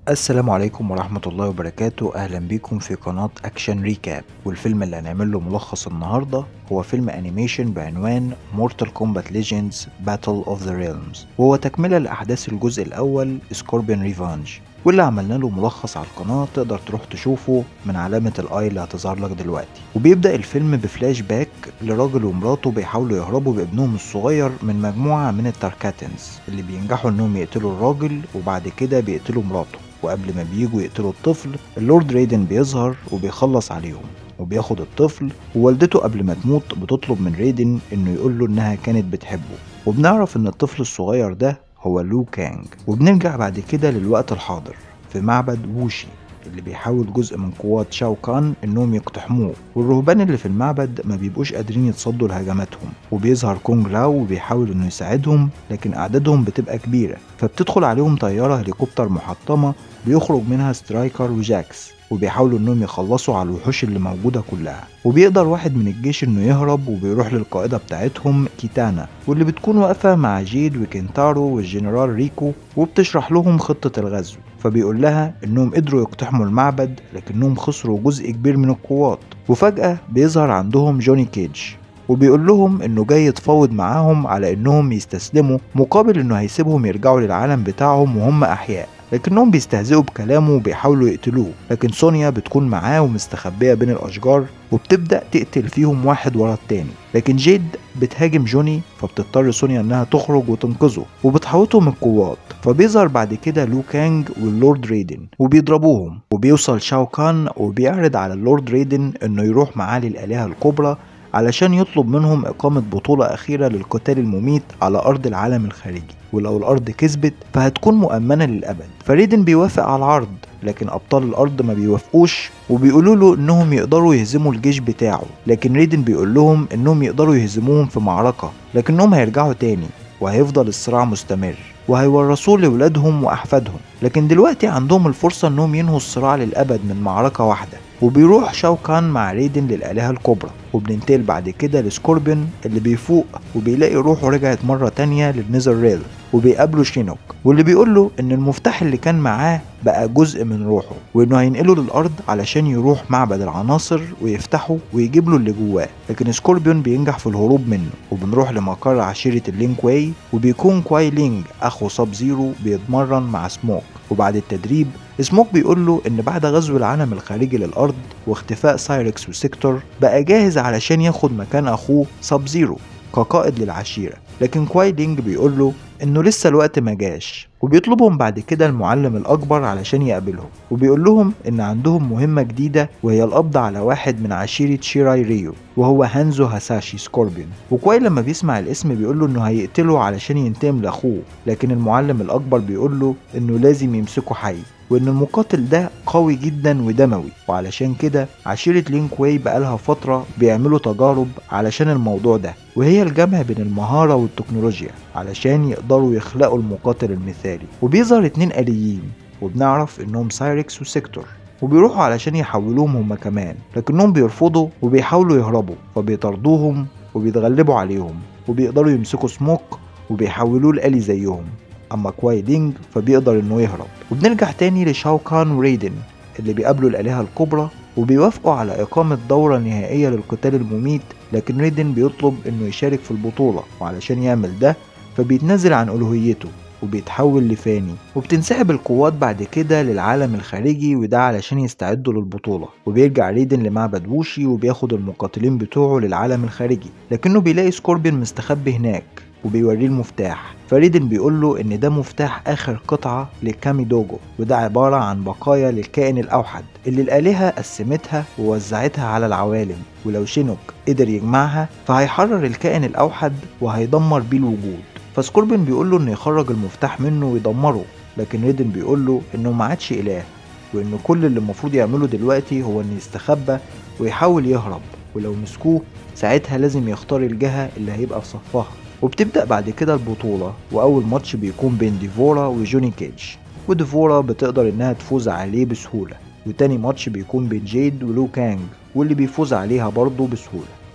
السلام عليكم ورحمة الله وبركاته أهلا بيكم في قناة أكشن ريكاب والفيلم اللي هنعمل له ملخص النهاردة هو فيلم أنيميشن بعنوان Mortal Kombat Legends Battle of the Realms وهو تكملة لأحداث الجزء الأول Scorpion Revenge واللي عملنا له ملخص على القناة تقدر تروح تشوفه من علامة الآي اللي هتظهر لك دلوقتي وبيبدأ الفيلم بفلاش باك لراجل ومراته بيحاولوا يهربوا بابنهم الصغير من مجموعة من التاركاتنز اللي بينجحوا انهم يقتلوا الراجل وبعد كده بيقتلوا مراته وقبل ما بييجوا يقتلوا الطفل اللورد ريدن بيظهر وبيخلص عليهم وبياخد الطفل ووالدته قبل ما تموت بتطلب من ريدن انه يقول له انها كانت بتحبه وبنعرف ان الطفل الصغير ده هو لو كانج وبنرجع بعد كده للوقت الحاضر في معبد ووشي اللي بيحاول جزء من قوات شاو كان انهم يقتحموه والرهبان اللي في المعبد ما بيبقوش قادرين يتصدوا لهجماتهم وبيظهر كونج لاو وبيحاول انه يساعدهم لكن اعدادهم بتبقى كبيره فبتدخل عليهم طياره هليكوبتر محطمه بيخرج منها سترايكر وجاكس وبيحاولوا انهم يخلصوا على الوحوش اللي موجوده كلها وبيقدر واحد من الجيش انه يهرب وبيروح للقائده بتاعتهم كيتانا واللي بتكون واقفه مع جيد وكينتارو والجنرال ريكو وبتشرح لهم خطه الغزو فبيقول لها انهم قدروا يقتحموا المعبد لكنهم خسروا جزء كبير من القوات وفجاه بيظهر عندهم جوني كيج وبيقول لهم انه جاي يتفاوض معاهم على انهم يستسلموا مقابل انه هيسيبهم يرجعوا للعالم بتاعهم وهم احياء لكنهم بيستهزئوا بكلامه وبيحاولوا يقتلوه لكن سونيا بتكون معاه ومستخبية بين الأشجار وبتبدأ تقتل فيهم واحد ورا التاني لكن جيد بتهاجم جوني فبتضطر سونيا انها تخرج وتنقذه وبتحوطهم القوات فبيظهر بعد كده لو كانج واللورد ريدن وبيضربوهم وبيوصل شاو كان وبيعرض على اللورد ريدن انه يروح معاه للآلهة الكبرى علشان يطلب منهم إقامة بطولة أخيرة للقتال المميت على أرض العالم الخارجي ولو الأرض كسبت فهتكون مؤمنة للأبد فريدن بيوافق على العرض لكن أبطال الأرض ما بيوافقوش وبيقولوا له إنهم يقدروا يهزموا الجيش بتاعه لكن ريدن بيقول لهم إنهم يقدروا يهزموهم في معركة لكنهم هيرجعوا تاني وهيفضل الصراع مستمر وهيورثوه لولادهم وأحفادهم لكن دلوقتي عندهم الفرصة إنهم ينهوا الصراع للأبد من معركة واحدة وبيروح شاو كان مع ريدن للآلهة الكبرى وبننتقل بعد كده لسكوربين اللي بيفوق وبيلاقي روحه رجعت مرة تانية للنيزر ريل وبيقابله شينوك واللي بيقول له ان المفتاح اللي كان معاه بقى جزء من روحه وانه هينقله للارض علشان يروح معبد العناصر ويفتحه ويجيب له اللي جواه لكن سكوربيون بينجح في الهروب منه وبنروح لمقر عشيرة اللينك واي وبيكون كواي لينج اخو ساب زيرو بيتمرن مع سموك وبعد التدريب سموك بيقول له ان بعد غزو العالم الخارجي للارض واختفاء سايركس وسيكتور بقى جاهز علشان ياخد مكان اخوه ساب زيرو كقائد للعشيرة لكن كواي لينج بيقول له انه لسه الوقت ما جاش وبيطلبهم بعد كده المعلم الاكبر علشان يقابلهم وبيقول لهم ان عندهم مهمة جديدة وهي القبض على واحد من عشيرة شيراي ريو وهو هانزو هاساشي سكوربيون وكواي لما بيسمع الاسم بيقول له انه هيقتله علشان ينتقم لاخوه لكن المعلم الاكبر بيقول له انه لازم يمسكه حي وان المقاتل ده قوي جدا ودموي وعلشان كده عشيرة لينك واي بقالها فترة بيعملوا تجارب علشان الموضوع ده وهي الجمع بين المهارة والتكنولوجيا علشان يقدروا يخلقوا المقاتل المثالي وبيظهر اتنين آليين وبنعرف انهم سايركس وسيكتور وبيروحوا علشان يحولوهم هما كمان لكنهم بيرفضوا وبيحاولوا يهربوا فبيطردوهم وبيتغلبوا عليهم وبيقدروا يمسكوا سموك وبيحولوه لآلي زيهم اما كواي دينج فبيقدر انه يهرب وبنرجع تاني لشاو كان وريدن اللي بيقابلوا الآلهة الكبرى وبيوافقوا على إقامة دورة نهائية للقتال المميت لكن ريدن بيطلب إنه يشارك في البطولة وعلشان يعمل ده فبيتنازل عن ألوهيته وبيتحول لفاني وبتنسحب القوات بعد كده للعالم الخارجي وده علشان يستعدوا للبطولة وبيرجع ريدن لمعبد ووشي وبياخد المقاتلين بتوعه للعالم الخارجي لكنه بيلاقي سكوربين مستخبي هناك وبيوريه المفتاح فريدن بيقول له ان ده مفتاح اخر قطعة لكامي دوجو وده عبارة عن بقايا للكائن الاوحد اللي الالهة قسمتها ووزعتها على العوالم ولو شينوك قدر يجمعها فهيحرر الكائن الاوحد وهيدمر بيه الوجود فسكوربين بيقول له انه يخرج المفتاح منه ويدمره لكن ريدن بيقول له انه ما عادش اله وان كل اللي المفروض يعمله دلوقتي هو انه يستخبى ويحاول يهرب ولو مسكوه ساعتها لازم يختار الجهة اللي هيبقى في صفها وبتبدأ بعد كده البطولة وأول ماتش بيكون بين ديفورا وجوني كيج وديفورا بتقدر إنها تفوز عليه بسهولة وتاني ماتش بيكون بين جيد ولو كانج واللي بيفوز عليها برضه بسهولة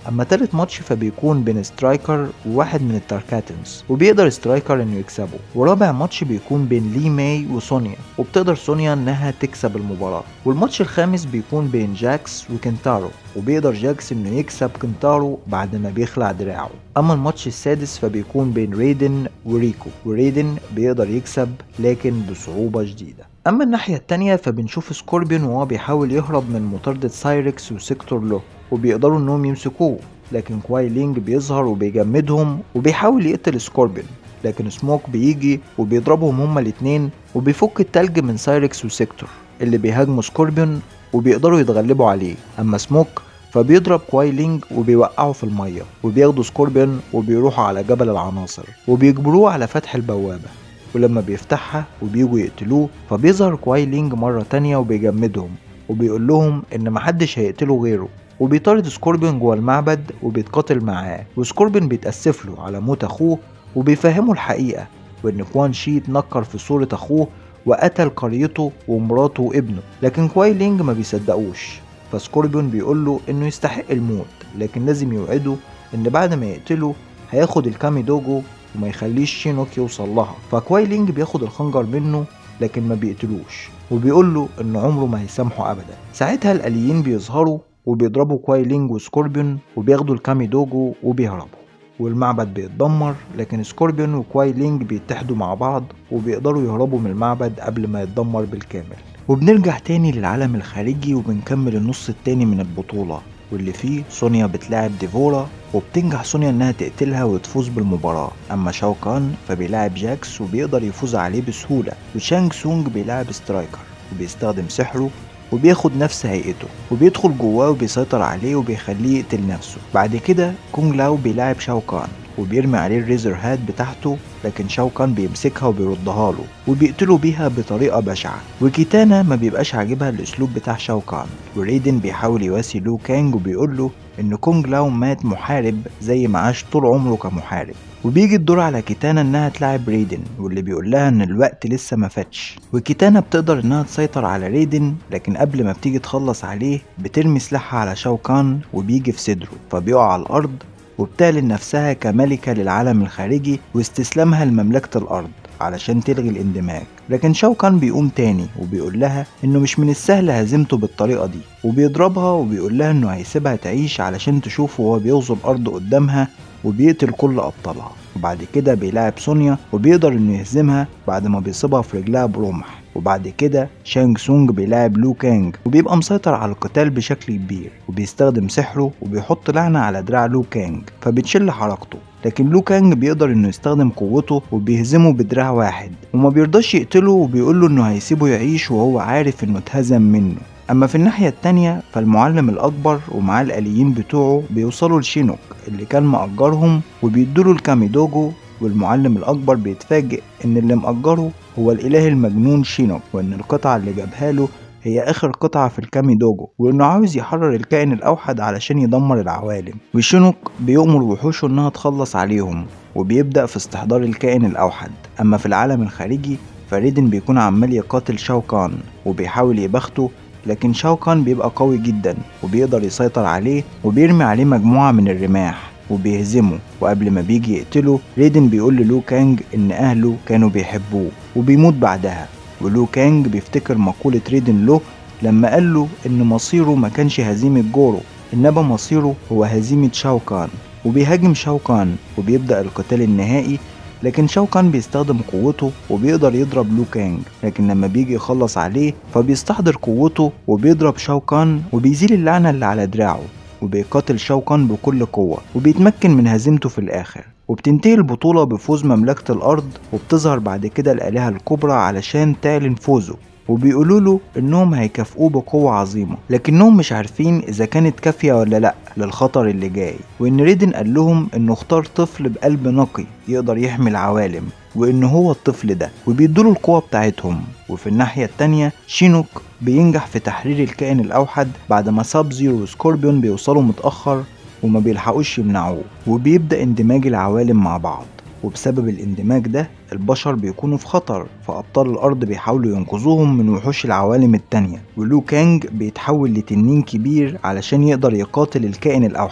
اما تالت ماتش فبيكون بين سترايكر وواحد من التاركاتنز وبيقدر سترايكر انه يكسبه ورابع ماتش بيكون بين لي ماي وسونيا وبتقدر سونيا انها تكسب المباراة والماتش الخامس بيكون بين جاكس وكنتارو وبيقدر جاكس انه يكسب كنتارو بعد ما بيخلع دراعه اما الماتش السادس فبيكون بين ريدن وريكو وريدن بيقدر يكسب لكن بصعوبة شديدة اما الناحية التانية فبنشوف سكوربيون وهو بيحاول يهرب من مطاردة سايركس وسيكتور له وبيقدروا انهم يمسكوه لكن كواي لينج بيظهر وبيجمدهم وبيحاول يقتل سكوربيون لكن سموك بيجي وبيضربهم هما الاتنين وبيفك التلج من سايركس وسيكتور اللي بيهاجموا سكوربيون وبيقدروا يتغلبوا عليه اما سموك فبيضرب كواي لينج وبيوقعه في المية وبياخدوا سكوربيون وبيروحوا على جبل العناصر وبيجبروه على فتح البوابة ولما بيفتحها وبيجوا يقتلوه فبيظهر كواي لينج مرة تانية وبيجمدهم وبيقول لهم إن محدش هيقتله غيره وبيطارد سكوربيون جوه المعبد وبيتقاتل معاه وسكوربيون بيتأسف له على موت أخوه وبيفهمه الحقيقة وإن كوان شي اتنكر في صورة أخوه وقتل قريته ومراته وابنه لكن كواي لينج ما بيصدقوش فسكوربيون بيقول له إنه يستحق الموت لكن لازم يوعده إن بعد ما يقتله هياخد الكامي دوجو وما يخليش شينوك يوصل لها فكواي لينج بياخد الخنجر منه لكن ما بيقتلوش وبيقول له ان عمره ما هيسامحه ابدا ساعتها الاليين بيظهروا وبيضربوا كواي لينج وسكوربيون وبياخدوا الكامي دوجو وبيهربوا والمعبد بيتدمر لكن سكوربيون وكواي لينج بيتحدوا مع بعض وبيقدروا يهربوا من المعبد قبل ما يتدمر بالكامل وبنرجع تاني للعالم الخارجي وبنكمل النص التاني من البطولة واللي فيه سونيا بتلاعب ديفورا وبتنجح سونيا انها تقتلها وتفوز بالمباراة اما شاو كان فبيلاعب جاكس وبيقدر يفوز عليه بسهولة وشانج سونج بيلاعب سترايكر وبيستخدم سحره وبياخد نفس هيئته وبيدخل جواه وبيسيطر عليه وبيخليه يقتل نفسه بعد كده كونج لاو بيلاعب شاو كان وبيرمي عليه الريزر هات بتاعته لكن شاو كان بيمسكها وبيردها له وبيقتله بيها بطريقة بشعة وكيتانا ما بيبقاش عاجبها الاسلوب بتاع شاو كان وريدن بيحاول يواسي لو كانج وبيقول له ان كونج لاو مات محارب زي ما عاش طول عمره كمحارب وبيجي الدور على كيتانا انها تلعب ريدن واللي بيقول لها ان الوقت لسه ما فاتش وكيتانا بتقدر انها تسيطر على ريدن لكن قبل ما بتيجي تخلص عليه بترمي سلاحها على شاو كان وبيجي في صدره فبيقع على الارض وبتعلن نفسها كملكة للعالم الخارجي واستسلامها لمملكة الأرض علشان تلغي الاندماج لكن شاو كان بيقوم تاني وبيقول لها انه مش من السهل هزيمته بالطريقة دي وبيضربها وبيقول لها انه هيسيبها تعيش علشان تشوفه وهو بيغزو الارض قدامها وبيقتل كل ابطالها وبعد كده بيلاعب سونيا وبيقدر انه يهزمها بعد ما بيصيبها في رجلها برمح وبعد كده شانج سونج بيلاعب لو كانج وبيبقى مسيطر على القتال بشكل كبير وبيستخدم سحره وبيحط لعنة على دراع لو كانج فبتشل حركته لكن لو كانج بيقدر انه يستخدم قوته وبيهزمه بدراع واحد وما بيرضاش يقتله وبيقول له انه هيسيبه يعيش وهو عارف انه اتهزم منه اما في الناحية التانية فالمعلم الاكبر ومعاه الاليين بتوعه بيوصلوا لشينوك اللي كان مأجرهم وبيدوله الكاميدوجو والمعلم الأكبر بيتفاجئ إن اللي مأجره هو الإله المجنون شينوك وإن القطعة اللي جابها له هي آخر قطعة في الكامي دوجو وإنه عاوز يحرر الكائن الأوحد علشان يدمر العوالم وشينوك بيؤمر وحوشه إنها تخلص عليهم وبيبدأ في استحضار الكائن الأوحد أما في العالم الخارجي فريدن بيكون عمال يقاتل شاو كان وبيحاول يبخته لكن شاو كان بيبقى قوي جدا وبيقدر يسيطر عليه وبيرمي عليه مجموعة من الرماح وبيهزمه وقبل ما بيجي يقتله ريدن بيقول للو كانج ان اهله كانوا بيحبوه وبيموت بعدها ولو كانج بيفتكر مقولة ريدن له لما قال له ان مصيره ما كانش هزيمة جورو انما مصيره هو هزيمة شاو كان وبيهاجم شاو كان وبيبدأ القتال النهائي لكن شاو كان بيستخدم قوته وبيقدر يضرب لو كانج لكن لما بيجي يخلص عليه فبيستحضر قوته وبيضرب شاو كان وبيزيل اللعنة اللي على دراعه وبيقاتل شاو كان بكل قوة وبيتمكن من هزيمته في الآخر وبتنتهي البطولة بفوز مملكة الأرض وبتظهر بعد كده الآلهة الكبرى علشان تعلن فوزه وبيقولوا له انهم هيكافئوه بقوة عظيمة لكنهم مش عارفين اذا كانت كافية ولا لا للخطر اللي جاي وان ريدن قال لهم انه اختار طفل بقلب نقي يقدر يحمي العوالم وان هو الطفل ده وبيدوله القوة بتاعتهم وفي الناحية التانية شينوك بينجح في تحرير الكائن الأوحد بعد ما ساب زيرو وسكوربيون بيوصلوا متأخر وما بيلحقوش يمنعوه وبيبدأ اندماج العوالم مع بعض وبسبب الاندماج ده البشر بيكونوا في خطر فأبطال الأرض بيحاولوا ينقذوهم من وحوش العوالم التانية ولو كانج بيتحول لتنين كبير علشان يقدر يقاتل الكائن الأوحد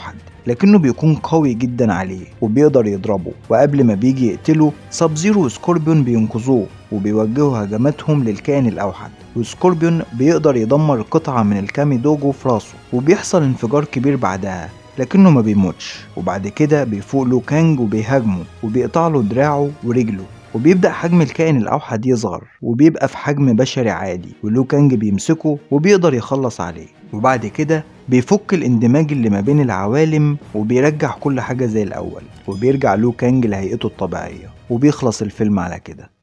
لكنه بيكون قوي جدا عليه وبيقدر يضربه وقبل ما بيجي يقتله ساب زيرو وسكوربيون بينقذوه وبيوجهوا هجماتهم للكائن الأوحد وسكوربيون بيقدر يدمر قطعة من الكامي دوجو في راسه وبيحصل انفجار كبير بعدها لكنه ما بيموتش وبعد كده بيفوق لو كانج وبيهاجمه وبيقطع له دراعه ورجله وبيبدأ حجم الكائن الأوحد يصغر وبيبقى في حجم بشري عادي ولو كانج بيمسكه وبيقدر يخلص عليه وبعد كده بيفك الاندماج اللي ما بين العوالم وبيرجع كل حاجة زي الأول وبيرجع لو كانج لهيئته الطبيعية وبيخلص الفيلم على كده